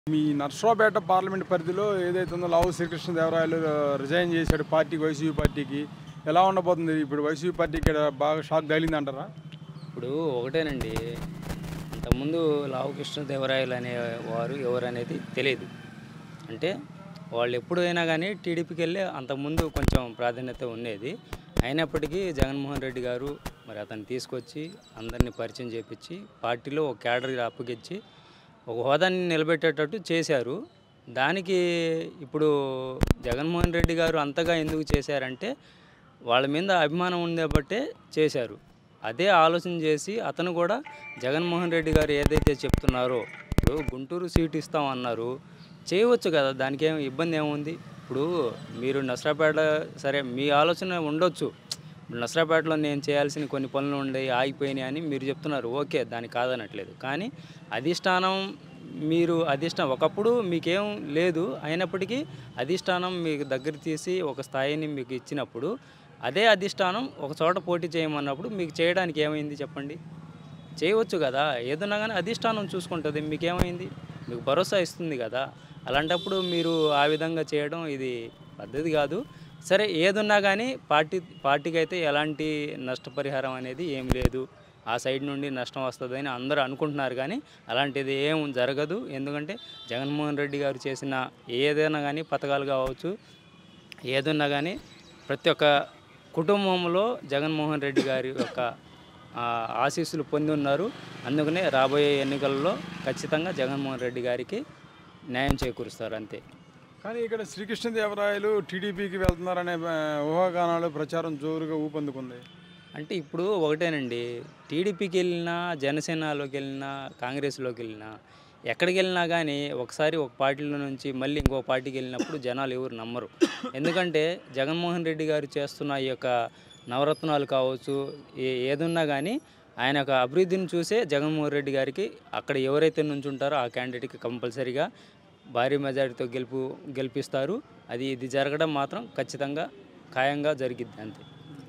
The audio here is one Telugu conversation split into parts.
మీ నర్సరావుపేట పార్లమెంట్ పరిధిలో ఏదైతే ఉందో లావు శ్రీకృష్ణదేవరాయలు రిజైన్ చేశాడు పార్టీకి వైసీపీ పార్టీకి ఎలా ఉండబోతుంది ఇప్పుడు వైసీపీ పార్టీకి ఇక్కడ బాగా షాక్ తగిలింది అంటారా ఇప్పుడు ఒకటేనండి ఇంతకుముందు లావు కృష్ణదేవరాయలు అనే వారు ఎవరు అనేది తెలియదు అంటే వాళ్ళు ఎప్పుడైనా కానీ టీడీపీకి వెళ్ళి అంతకుముందు కొంచెం ప్రాధాన్యత ఉండేది అయినప్పటికీ జగన్మోహన్ రెడ్డి గారు మరి అతన్ని తీసుకొచ్చి అందరినీ పరిచయం చేపించి పార్టీలో ఒక క్యాడర్ అప్పగించి ఒక హోదాని నిలబెట్టేటట్టు చేశారు దానికి ఇప్పుడు జగన్మోహన్ రెడ్డి గారు అంతగా ఎందుకు చేశారంటే వాళ్ళ మీద అభిమానం ఉండే బట్టే చేశారు అదే ఆలోచన చేసి అతను కూడా జగన్మోహన్ రెడ్డి గారు ఏదైతే చెప్తున్నారో ఇప్పుడు గుంటూరు సీట్ ఇస్తామన్నారు చేయవచ్చు కదా దానికి ఏం ఇబ్బంది ఏముంది ఇప్పుడు మీరు నసరాపేట సరే మీ ఆలోచన ఉండొచ్చు ఇప్పుడు నసరాపేటలో నేను చేయాల్సిన కొన్ని పనులు ఉండే ఆగిపోయినాయి అని మీరు చెప్తున్నారు ఓకే దానికి కాదనట్లేదు కానీ అధిష్టానం మీరు అధిష్టానం ఒకప్పుడు మీకేం లేదు అయినప్పటికీ అధిష్టానం మీకు దగ్గర తీసి ఒక స్థాయిని మీకు ఇచ్చినప్పుడు అదే అధిష్టానం ఒక చోట పోటీ చేయమన్నప్పుడు మీకు చేయడానికి ఏమైంది చెప్పండి చేయవచ్చు కదా ఏదన్నా కానీ అధిష్టానం చూసుకుంటుంది మీకేమైంది మీకు భరోసా ఇస్తుంది కదా అలాంటప్పుడు మీరు ఆ విధంగా చేయడం ఇది పద్ధతి కాదు సరే ఏదున్నా కానీ పార్టీ పార్టీకి అయితే ఎలాంటి నష్టపరిహారం అనేది ఏం లేదు ఆ సైడ్ నుండి నష్టం వస్తుందని అందరూ అనుకుంటున్నారు కానీ అలాంటిది ఏం జరగదు ఎందుకంటే జగన్మోహన్ రెడ్డి గారు చేసిన ఏదైనా కానీ పథకాలు కావచ్చు ఏదున్నా కానీ ప్రతి ఒక్క కుటుంబంలో జగన్మోహన్ రెడ్డి గారి యొక్క ఆ, ఆశీస్సులు పొంది ఉన్నారు అందుకనే రాబోయే ఎన్నికల్లో ఖచ్చితంగా జగన్మోహన్ రెడ్డి గారికి న్యాయం చేకూరుస్తారు అంతే కానీ ఇక్కడ శ్రీకృష్ణదేవరాయలు టీడీపీకి వెళ్తున్నారనే ఆ, ఊహాగానాలు ప్రచారం జోరుగా ఊపందుకుంది అంటే ఇప్పుడు ఒకటేనండి టీడీపీకి వెళ్ళినా జనసేనలోకి వెళ్ళినా కాంగ్రెస్లోకి వెళ్ళినా ఎక్కడికి వెళ్ళినా కానీ ఒకసారి ఒక పార్టీలో నుంచి మళ్ళీ ఇంకో పార్టీకి వెళ్ళినప్పుడు జనాలు ఎవరు నమ్మరు ఎందుకంటే జగన్మోహన్ రెడ్డి గారు చేస్తున్న ఈ యొక్క నవరత్నాలు కావచ్చు ఏ ఏదున్నా కానీ ఆయన యొక్క అభివృద్ధిని చూసే జగన్మోహన్ రెడ్డి గారికి అక్కడ ఎవరైతే నుంచుంటారో ఆ క్యాండిడేట్కి కంపల్సరీగా భారీ మెజారిటీతో గెలుపు గెలిపిస్తారు అది ఇది జరగడం మాత్రం ఖచ్చితంగా ఖాయంగా జరిగిద్ది అంతే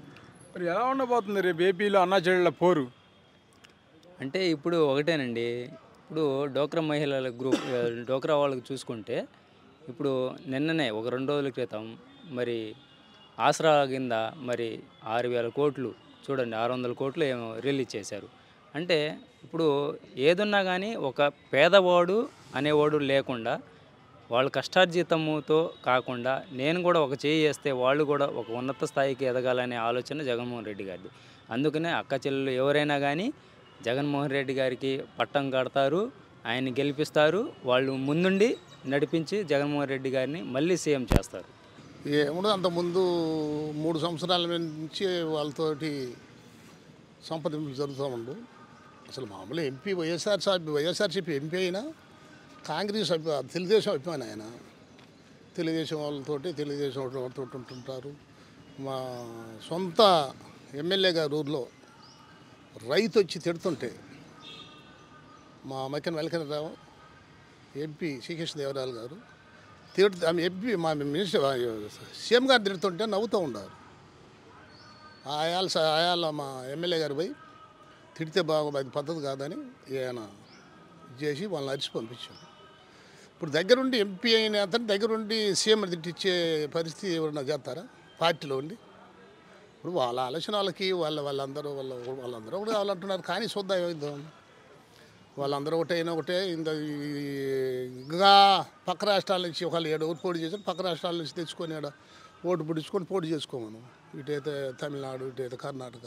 మరి ఎలా ఉండబోతుంది రేపు ఏపీలో అన్నా చెల్లెళ్ళ పోరు అంటే ఇప్పుడు ఒకటేనండి ఇప్పుడు డోక్రా మహిళల గ్రూప్ ఆ, డోక్రా వాళ్ళకి చూసుకుంటే ఇప్పుడు నిన్ననే ఒక రెండు రోజుల క్రితం మరి ఆసరా కింద మరి ఆరు వేల కోట్లు చూడండి ఆరు వందల కోట్లు ఏమో రిలీజ్ చేశారు అంటే ఇప్పుడు ఏదున్నా కానీ ఒక పేదవాడు అనేవాడు లేకుండా వాళ్ళ కష్టార్జితముతో కాకుండా నేను కూడా ఒక చేయి చేస్తే వాళ్ళు కూడా ఒక ఉన్నత స్థాయికి ఎదగాలనే ఆలోచన జగన్మోహన్ రెడ్డి గారిది అందుకనే అక్క చెల్లెలు ఎవరైనా కానీ జగన్మోహన్ రెడ్డి గారికి పట్టం కడతారు ఆయన్ని గెలిపిస్తారు వాళ్ళు ముందుండి నడిపించి జగన్మోహన్ రెడ్డి గారిని మళ్ళీ సీఎం చేస్తారు ఏముండదు అంతకుముందు మూడు సంవత్సరాల నుంచి వాళ్ళతోటి సంప్రదింపులు జరుగుతూ ఉండు అసలు మామూలు ఎంపీ వైఎస్ఆర్ వైఎస్ఆర్సీపీ ఎంపీ అయినా కాంగ్రెస్ అభి- తెలుగుదేశం అభిమాని ఆయన తెలుగుదేశం వాళ్ళతోటి తెలుగుదేశం వాళ్ళతో ఉంటుంటారు మా సొంత ఎమ్మెల్యే గారి ఊర్లో రైతు వచ్చి తిడుతుంటే మా మక్కన వెలకనరావు ఎంపీ శ్రీకృష్ణ దేవరాయలు గారు తిడుతూ ఆమె ఎంపీ మా మినిస్టర్ సీఎం గారు తిడుతుంటే నవ్వుతూ ఉన్నారు ఆయాల స- ఆయాల మా ఎమ్మెల్యే గారు పోయి తిడితే బాగు అది పద్ధతి కాదని ఈయన చేసి వాళ్ళని అరిచి పంపించాడు ఇప్పుడు దగ్గరుండి ఎంపీ అయిన అతను దగ్గరుండి సీఎం తిట్టించే పరిస్థితి ఎవరన్నా చేస్తారా పార్టీలో ఉండి ఇప్పుడు వాళ్ళ ఆలోచన వాళ్ళకి వాళ్ళ వాళ్ళందరూ వాళ్ళ వాళ్ళందరూ కూడా కావాలంటున్నారు కానీ చూద్దాం ఏమైందో వాళ్ళందరూ ఒకటే అయినా ఒకటే ఇంత ఈ- ఇంకా పక్క రాష్ట్రాల నుంచి ఒకళ్ళు ఏడు ఓటు పోటీ చేశారు పక్క రాష్ట్రాల నుంచి తెచ్చుకొని ఆడ ఓటు పుడించుకొని పోటీ చేసుకోమను ఇటైతే తమిళనాడు ఇటైతే కర్ణాటక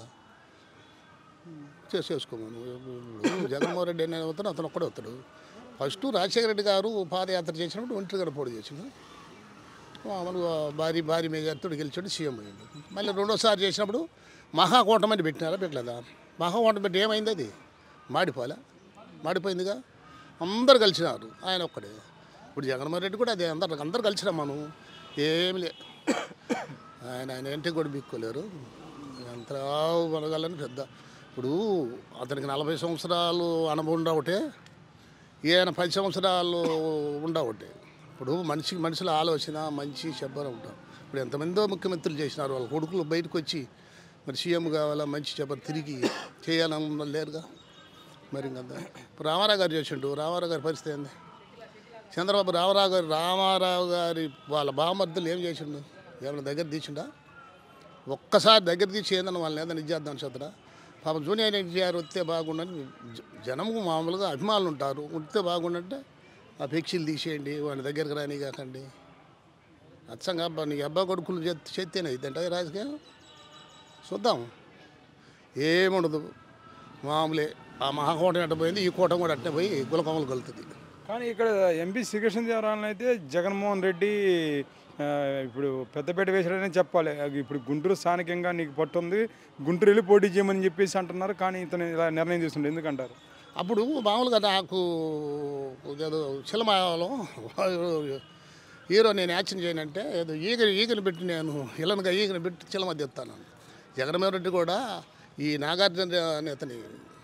చేసి చేసుకోమను ఇప్పుడు జగన్మోహన్ రెడ్డి అనే అవుతాడు అతను ఒక్కడే వస్తాడు ఫస్ట్ రాజశేఖర రెడ్డి గారు పాదయాత్ర చేసినప్పుడు ఒంటరిగా పోటీ చేసిండు మామూలుగా భారీ భారీ మెజార్టీతో గెలిచాడు సీఎం అయ్యాడు మళ్ళీ రెండోసారి చేసినప్పుడు మహాకూటమి పెట్టినారా పెట్టలేదా మహాకూటమి పెట్టి ఏమైంది అది మాడిపోలే మాడిపోయిందిగా అందరు కలిసినారు ఆయన ఒక్కడే ఇప్పుడు జగన్మోహన్ రెడ్డి కూడా అదే అందరు అందరు కలిసినా మనం ఏమి లే ఆయన ఆయన ఇంటికి కూడా బిక్కోలేరు ఎంత మనగలని పెద్ద ఇప్పుడు అతనికి నలభై సంవత్సరాలు అనుభవం ఉండవుటే ఈయన పది సంవత్సరాలు ఉండవుటే ఇప్పుడు మనిషికి మనుషుల ఆలోచన మంచి చెప్పని ఉంటాం ఇప్పుడు ఎంతమందో ముఖ్యమంత్రులు చేసినారు వాళ్ళ కొడుకులు బయటకు వచ్చి మరి సీఎం కావాలా మంచి చెప్పని తిరిగి చేయాలని లేరుగా మరి ఇంకా ఇప్పుడు రామారావు గారు చేసిండు రామారావు గారి పరిస్థితి ఏంది చంద్రబాబు రామారావు గారు రామారావు గారి వాళ్ళ బామర్దులు ఏం చేసిండు ఏమైనా దగ్గర తీసిండా ఒక్కసారి దగ్గర తీసి ఏందన్న వాళ్ళని ఏదైనా ఇచ్చేద్దాం చదువురా పాపం జూనియర్ ఎన్టీఆర్ వస్తే బాగుండని జ- జనము మామూలుగా అభిమానులు ఉంటారు ఉంటే బాగుండంటే ఆ పెక్షీలు తీసేయండి వాడి దగ్గరికి రాని కాకండి అచ్చంగా అబ్బా నీ అబ్బా కొడుకులు చేతి చేస్తేనే ఇద్దంట రాజకీయం చూద్దాం ఏముండదు మామూలే ఆ మహాకోట అట్ట పోయింది ఈ కోట కూడా అట్టే పోయి గులకొమ్మలు కలుతుంది కానీ ఇక్కడ ఎంపీ శ్రీకృష్ణ దేవరాయలను అయితే జగన్మోహన్ రెడ్డి ఆ, ఇప్పుడు పెద్దపేట వేసాడని చెప్పాలి అది ఇప్పుడు గుంటూరు స్థానికంగా నీకు పట్టు ఉంది గుంటూరు వెళ్ళి పోటీ చేయమని చెప్పేసి అంటున్నారు కానీ ఇతను ఇలా నిర్ణయం తీసుకుంటే ఎందుకంటారు అప్పుడు మామూలుగా నాకు ఏదో చిలమాలో హీరో నేను యాక్షన్ చేయనంటే ఏదో ఈగ ఈగను పెట్టి నేను ఇళ్ళనుగా ఈగను పెట్టి చిలమ తెస్తాను జగన్మోహన్ రెడ్డి కూడా ఈ నాగార్జున అనే అతని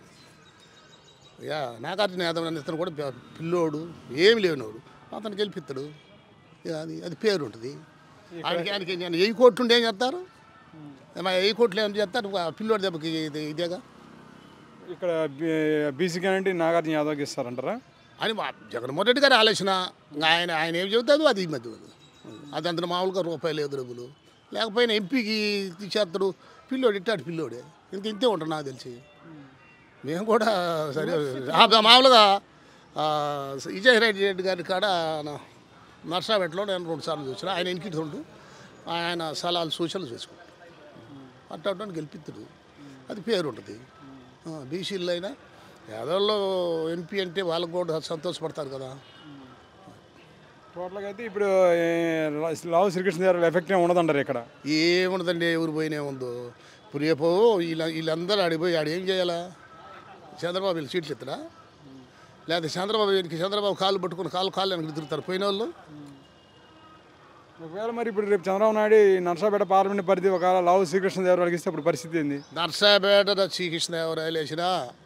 యా నాగార్జున యాదవ్ అనే అతను కూడా పి- పిల్లోడు ఏమి లేనివాడు అతను గెలిపిస్తాడు ఇక అది అది పేరు ఉంటుంది ఆయనకి ఆయనకి నేను వెయ్యి కోట్లు ఉంటే ఏం చేస్తారు ఏమన్నా వెయ్యి కోట్లు ఏం చేస్తారు ఆ పిల్లోడి దెబ్బకి ఇది ఇదేగా ఇక్కడ బీసీ క్యాండిడేట్ నాగార్జున యాదవ్కి ఇస్తారంటారా అని మా జగన్మోహన్ రెడ్డి గారి ఆలోచన ఇంకా ఆయన ఆయన ఏం చెబుతాడు అది ఈ మధ్య అది అంత మామూలుగా రూపాయలు ఎదురుబులు లేకపోయినా ఎంపీకి తీసేస్తాడు పిల్లోడు ఇట్టాడు పిల్లోడే ఇంక ఇంతే ఉంటాడు నాకు తెలిసి మేము కూడా సరే ఆ, మామూలుగా ఆ, విజయ్ రెడ్డి రెడ్డి గారి కాడ నా- నర్సాపేటలో నేను రెండు సార్లు చూసిన ఆయన ఇంటికి ఉండు ఆయన సలహాలు సూచనలు చేసుకుంటాడు అట్లా గెలిపిస్తాడు అది పేరు ఉంటుంది బీసీల్లో అయినా యాదవ్లో ఎంపీ అంటే వాళ్ళకు కూడా సంతోషపడతారు కదా టోటల్గా అయితే ఇప్పుడు ఏ, లావు శ్రీకృష్ణ దేవరాయల ఎఫెక్ట్ ఏమి ఉండదంటారు ఇక్కడ ఏముండదండి ఎవరు పోయినే ఉందో ఇప్పుడు రేపు వీళ్ళ వీళ్ళందరూ ఆడిపోయి ఆడు ఏం చేయాలా చంద్రబాబు వీళ్ళు సీట్లు ఎత్తడా లేదా చంద్రబాబు వీరికి చంద్రబాబు కాళ్ళు పట్టుకుని కాళ్ళు కాళ్ళు వెనక్కి తిరుగుతారు పోయిన వాళ్ళు ఒకవేళ మరి ఇప్పుడు రేపు చంద్రబాబు నాయుడు ఈ నర్సాపేట పార్లమెంట్ పరిధి ఒకవేళ లావు శ్రీకృష్ణ దేవరాయలకి ఇస్తే అప్పుడు పరిస్థితి ఏంది నర్సాపేట శ్రీకృష్ణదేవరాయలు వేసిన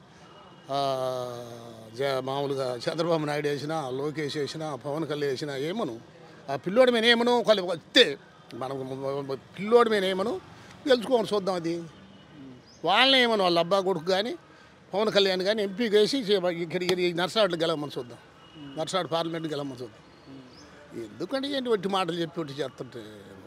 జ- మామూలుగా చంద్రబాబు నాయుడు వేసిన లోకేష్ వేసిన పవన్ కళ్యాణ్ వేసిన ఏమను ఆ పిల్లోడి మీద ఏమను వాళ్ళు వస్తే మనం పిల్లోడి మీద ఏమను గెలుచుకోమని చూద్దాం అది వాళ్ళని ఏమను వాళ్ళ అబ్బా కొడుకు కానీ పవన్ కళ్యాణ్ కానీ ఎంపీకి వేసి చే- ఇక్కడ ఈ నర్సాడు గెలవమని చూద్దాం నర్సాడు పార్లమెంట్ గెలవమని చూద్దాం ఎందుకంటే ఏంటి వట్టి మాటలు చెప్పి వట్టి చేస్తుంటే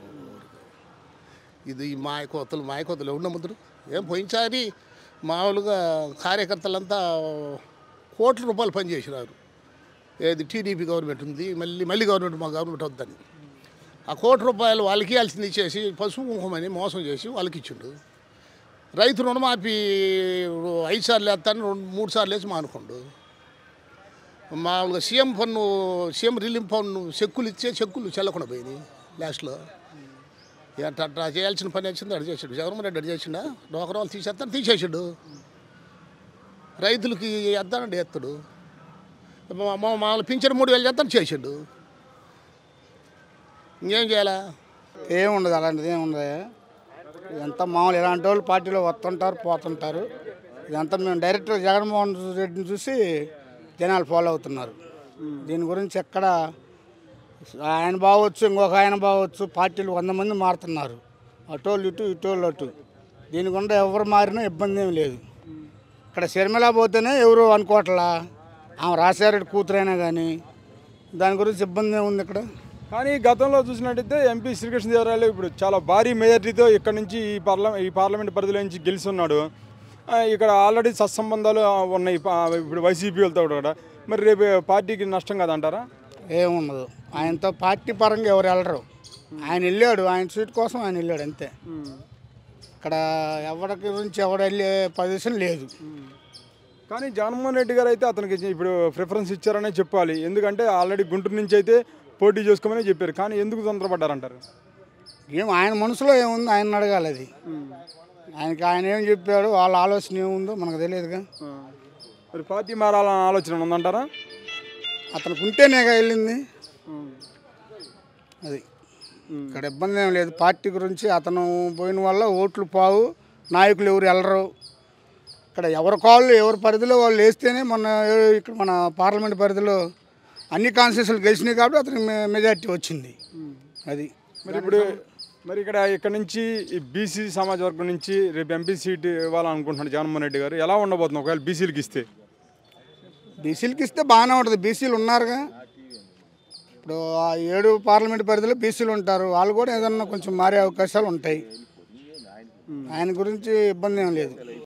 ఇది ఈ మాయకోతలు మాయకోతలు ఎవరు నమ్ముతారు ఏం పోయినసారి మామూలుగా కార్యకర్తలంతా కోట్ల రూపాయలు పనిచేసినారు ఏది టీడీపీ గవర్నమెంట్ ఉంది మళ్ళీ మళ్ళీ గవర్నమెంట్ మా గవర్నమెంట్ వద్దని ఆ కోటి రూపాయలు వాళ్ళకి ఇవ్వాల్సింది ఇచ్చేసి పసుపు కుంకుమని మోసం చేసి వాళ్ళకి ఇచ్చిండు రైతు రుణమాఫీ ఐదు సార్లు వేస్తాను రెండు మూడు సార్లు వేసి మానుకోండు మామూలుగా సీఎం పన్ను సీఎం రిలీఫ్ పన్ను చెక్కులు ఇచ్చే చెక్కులు చెల్లకుండా పోయినాయి లాస్ట్లో ఏంట అట్లా చేయాల్సిన పని వచ్చింది అడు చేసాడు జగన్మోహన్ రెడ్డి అడు చేసిండా డోకర వాళ్ళు తీసేస్తాను తీసేసాడు రైతులకి ఎత్తానండి ఎత్తాడు మా- మా మామూలు పింఛన్ మూడు వేలు చేస్తాను చేసాడు ఇంకేం చేయాలా ఏముండదు అలాంటిది ఏముండదు ఇదంతా మామూలు ఇలాంటి వాళ్ళు పార్టీలో వస్తుంటారు పోతుంటారు ఇదంతా మేము డైరెక్ట్ జగన్మోహన్ రెడ్డిని చూసి జనాలు ఫాలో అవుతున్నారు దీని గురించి ఎక్కడ ఆయన బాగొచ్చు ఇంకొక ఆయన బాగొచ్చు పార్టీలు వంద మంది మారుతున్నారు అటోళ్ళు ఇటు ఇటోళ్ళు అటు దీని గుండా ఎవరు మారినా ఇబ్బంది ఏమి లేదు ఇక్కడ షర్మిల పోతేనే ఎవరు అనుకోవట్లా ఆమె రాజశేఖర కూతురైనా కానీ దాని గురించి ఇబ్బంది ఏముంది ఇక్కడ కానీ గతంలో చూసినట్టయితే ఎంపీ శ్రీకృష్ణ దేవరాయలు ఇప్పుడు చాలా భారీ మెజార్టీతో ఇక్కడ నుంచి ఈ పార్లమెంట్ ఈ పార్లమెంట్ పరిధిలో నుంచి గెలుస్తున్నాడు ఆ, ఇక్కడ ఆల్రెడీ సత్సంబంధాలు ఆ, ఉన్నాయి పా- ఇప్పుడు వైసీపీ వెళ్తా కూడా మరి రేపు పార్టీకి నష్టం కాదంటారా ఏముండదు ఆయనతో పార్టీ పరంగా ఎవరు వెళ్ళరు ఆయన వెళ్ళాడు ఆయన సీట్ కోసం ఆయన వెళ్ళాడు అంతే ఇక్కడ ఎవరి గురించి ఎవడు వెళ్ళే పొజిషన్ లేదు కానీ జగన్మోహన్ రెడ్డి గారు అయితే అతనికి ఇప్పుడు ప్రిఫరెన్స్ ఇచ్చారనే చెప్పాలి ఎందుకంటే ఆల్రెడీ గుంటూరు నుంచి అయితే పోటీ చేసుకోమని చెప్పారు కానీ ఎందుకు తొందరపడ్డారంటారు ఏం ఆయన మనసులో ఏముంది ఆయన అడగాలి అది ఆయనకి ఆయన ఏం చెప్పాడు వాళ్ళ ఆలోచన ఏముందో మనకు తెలియదుగా ఆ. మరి పార్టీ మారాలన్న ఆలోచన ఉందంటారా అతనికి ఉంటేనేగా వెళ్ళింది అది ఇక్కడ ఇబ్బంది ఏం లేదు పార్టీ గురించి అతను పోయిన వల్ల ఓట్లు పావు నాయకులు ఎవరు వెళ్ళరు ఇక్కడ ఎవరి కాళ్ళు ఎవరి పరిధిలో వాళ్ళు వేస్తేనే మన ఇక్కడ మన పార్లమెంట్ పరిధిలో అన్ని కాన్స్టిట్యూన్సీలు గెలిచినాయి కాబట్టి అతనికి మె- మెజార్టీ వచ్చింది అది మరి ఇప్పుడు మరి ఇక్కడ ఇక్కడ నుంచి ఈ బీసీ సమాజ వర్గం నుంచి రేపు ఎంపీ సీట్ ఇవ్వాలనుకుంటున్నాడు జగన్మోహన్ రెడ్డి గారు ఎలా ఉండబోతుంది ఒకవేళ బీసీలకు ఇస్తే బీసీలకి ఇస్తే బాగానే ఉంటుంది బీసీలు ఉన్నారుగా ఇప్పుడు ఆ ఏడు పార్లమెంట్ పరిధిలో బీసీలు ఉంటారు వాళ్ళు కూడా ఏదన్నా కొంచెం మారే అవకాశాలు ఉంటాయి ఆయన గురించి ఇబ్బంది ఏం లేదు